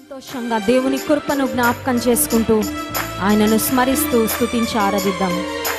సంతోషంగా దేవుని కృపను జ్ఞాపకం చేసుకుంటూ ఆయనను స్మరిస్తూ స్తుతించి ఆరాధిద్దాం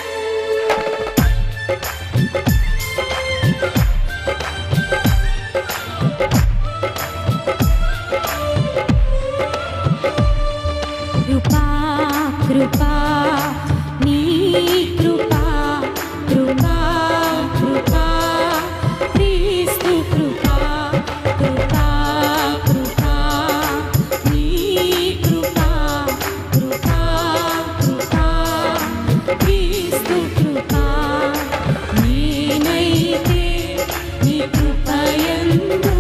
కృపా కృపా నీ కృపా కృపా కృపా క్రీస్తు కృపా కృపా కృపా నీ కృపా కృపా కృపా క్రీస్తు కృపా నేనైతే నీ కృపయందు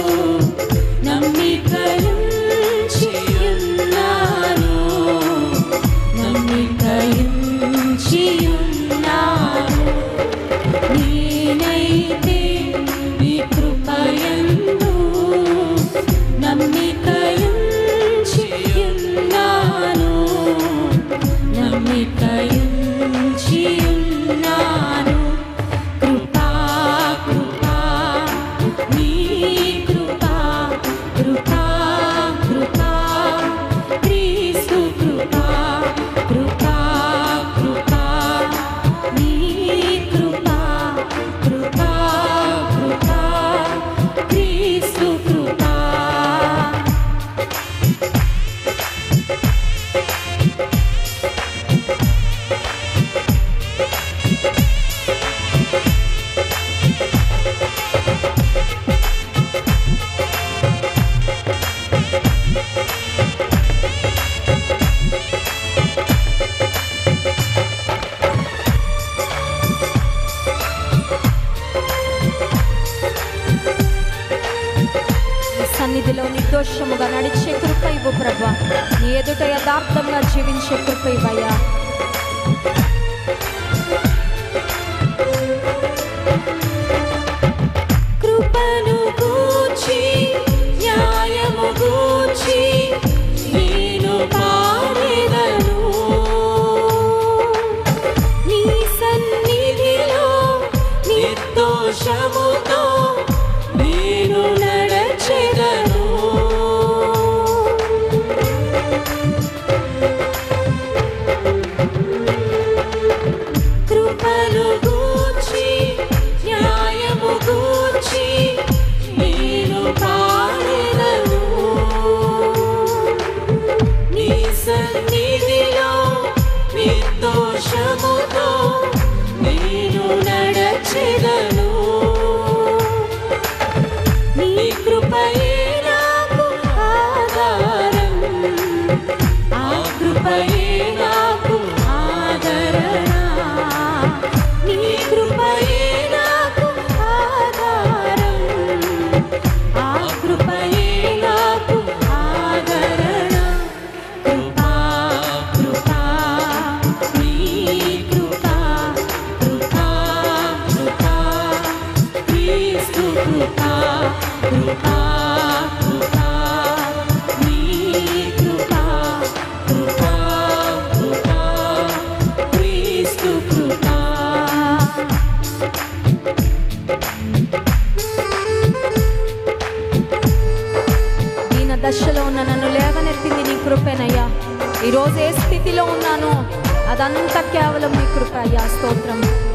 నమ్మికయుంచియున్నాను నమ్మికయుంచియున్నాను నేనైతే నీ కృపయందు నమ్మికయుంచియున్నాను నమ్మికయుంచియున్నాను కృపా కృపా నీ కృపా కృపా కృపా క్రీస్తు కృపా కృపా కృపా నీ కృపా కృపా కృపా క్రీస్తు కృపా నీ సన్నిధిలో నిర్దోషముగా నడిచే కృప ఇవ్వు ప్రభా నీ ఎదుట యథార్థంగా జీవించే కృప ఇవ్వయ్యా కృపను గూర్చి న్యాయము గూర్చి నేను పాడెదను నీ సన్నిధిలో నిర్దోషముతో నేను నడచెదను కృపను గూర్చి న్యాయము గూర్చి నేను పాడెదను నీ సన్నిధిలో నిర్దోషముతో నేను నడచెదను నీ కృపయే నాకు ఆధారం ఆ కృపయే నాకు ఆదరణ నీ కృపయే నాకు ఆధారం ఆ కృపయే నాకు ఆదరణ కృపా కృపా నీ కృపా కృపా కృపా క్రీస్తు కృపా కృపా కృపా నీ కృపా కృపా కృపా క్రీస్తు కృపా దీన దశలో ఉన్న నన్ను లేవనెత్తింది నీ కృపేనయ్యా ఈరోజు ఏ స్థితిలో ఉన్నానో అదంతా కేవలం నీ కృప అయ్యా స్తోత్రం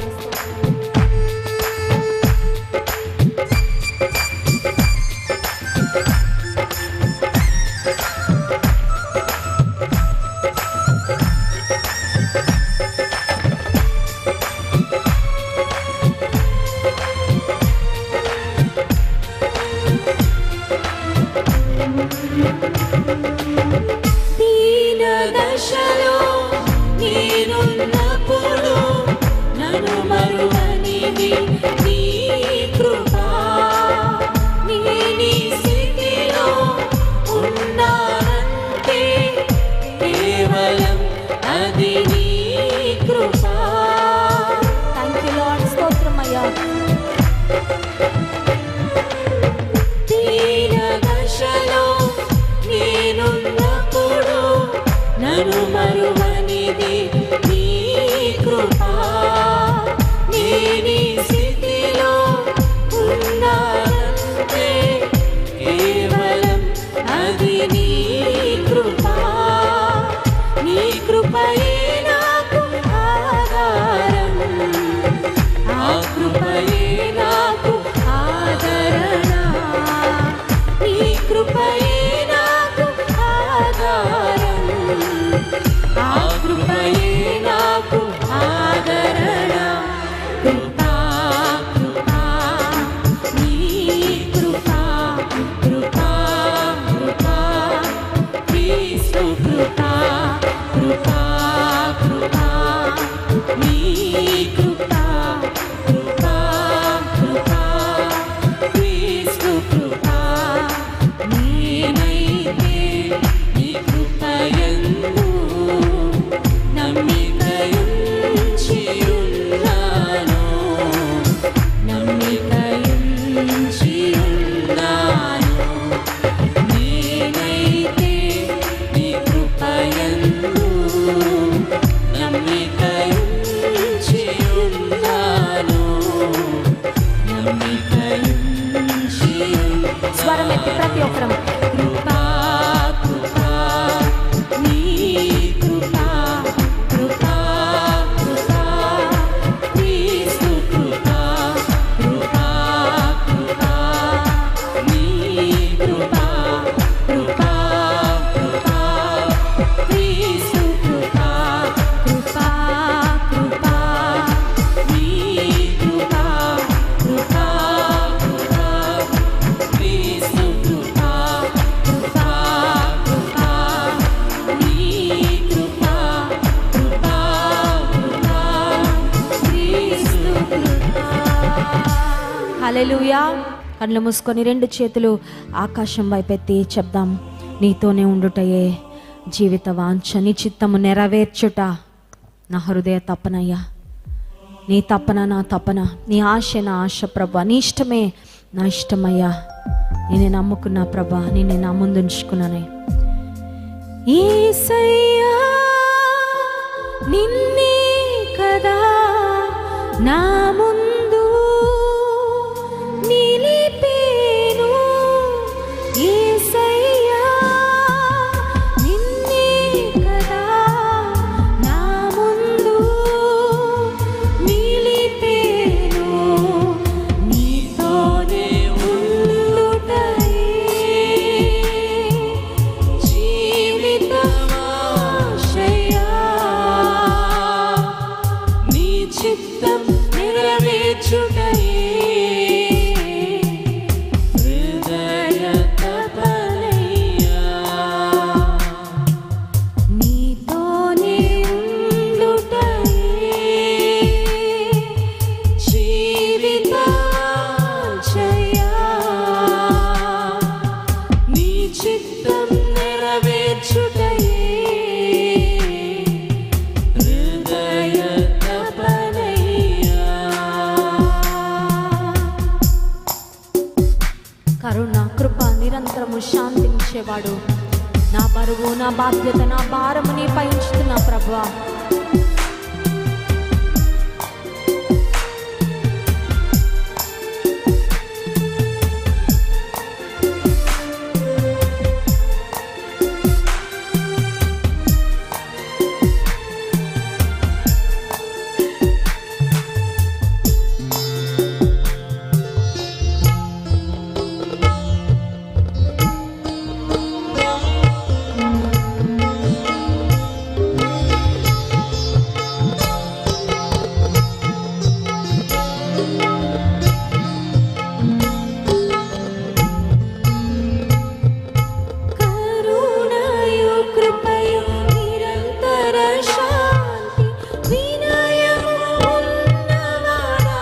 దీన దశలో నేనున్నప్పుడు నన్ను మరువనిది నీ కృపా నీ నీ స్థితిలో ఉన్నానంటే కేవలం అది నీ కృపా థ్యాంక్ యూ లార్డ్ స్తోత్రం అయ్యా దీన దశలో నేనున్నప్పుడు నన్ను మరువనిది నీ కృపా నీ నీ స్థితిలో ఉన్నానంటే కేవలం అది నీ హల్లెలూయా కళ్ళు మూసుకొని రెండు చేతులు ఆకాశం వైపెత్తి చెప్దాం నీతోనే ఉండుటయే జీవిత వాంఛ నీ చిత్తము నెరవేర్చుట నా హృదయ తపనయ్యా నీ తపన నా తపన నీ ఆశ నా ఆశ ప్రభా నీ ఇష్టమే నా ఇష్టమయ్యా నేను నమ్ముకున్నా ప్రభా నేను నా ముందు ఉంచుకున్నానే ఏసయ్యా నిన్నే కదా నా ముందు నిలిపేను ఏసయ్యా నిన్నే కదా నా ముందు నిలిపేను నీతోనే ఉండుటయే జీవితమాశయా నీ చిత్తం నెరవేర్చుటయే హృదయ తపనయ్యా నీతోనే ఉండుటయే జీవితాశయా నీ చిత్తం నెరవేర్చుటయే హృదయ తపనయ్యా కరుణ కృప నిరంతరము శాంతించేవాడు నా బరువు నా బాధ్యత నా భారము నీ పయించుతున్నా ప్రభా కరుణయు కృపయు నిరంతర శాంతి వినయము ఉన్నవాడా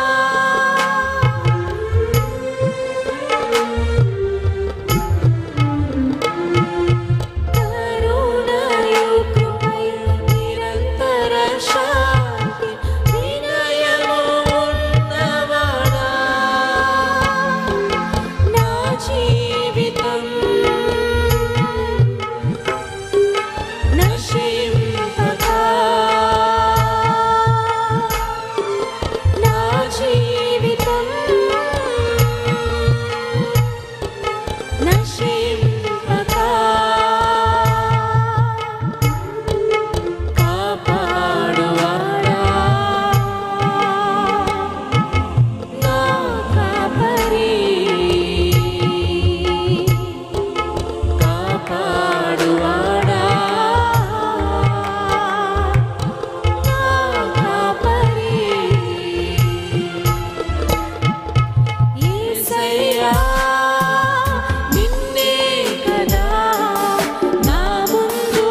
కరుణయు కృపయు నిరంతర శాంతి వినయము ఉన్నవాడా నా జీవితం నశింపగా నా జీవితం నశింపగా కాపాడువాడా నా కాపరి కాపాడువాడా నా కాపరి యేసయ్యా నిన్నే కదా నా ముందు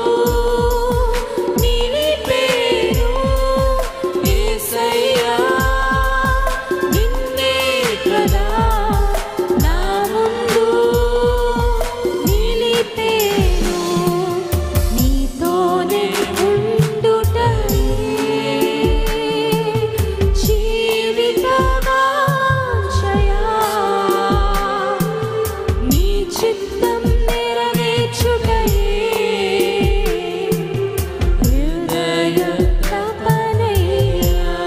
నిలిపేను యేసయ్యా నిన్నే కదా నా ముందు నిలిపేను నీతోనే ఉండుటయే జీవితవాంఛయా నీ చిత్తం నెరవేర్చుటయే హృదయ తపనయ్యా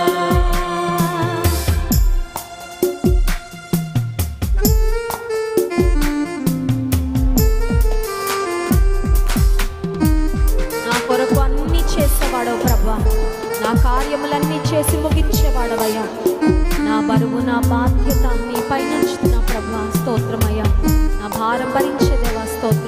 నా కొరకు అన్ని చేసేవాడో ప్రభా నా కార్యములన్నీ చేసి ముగించేవాడవయ్యా నా బరువు నా బాధ్యత నీ పైన ప్రభా స్తోత్రమయ్యా నా భారం భరించేదేవా స్తోత్రం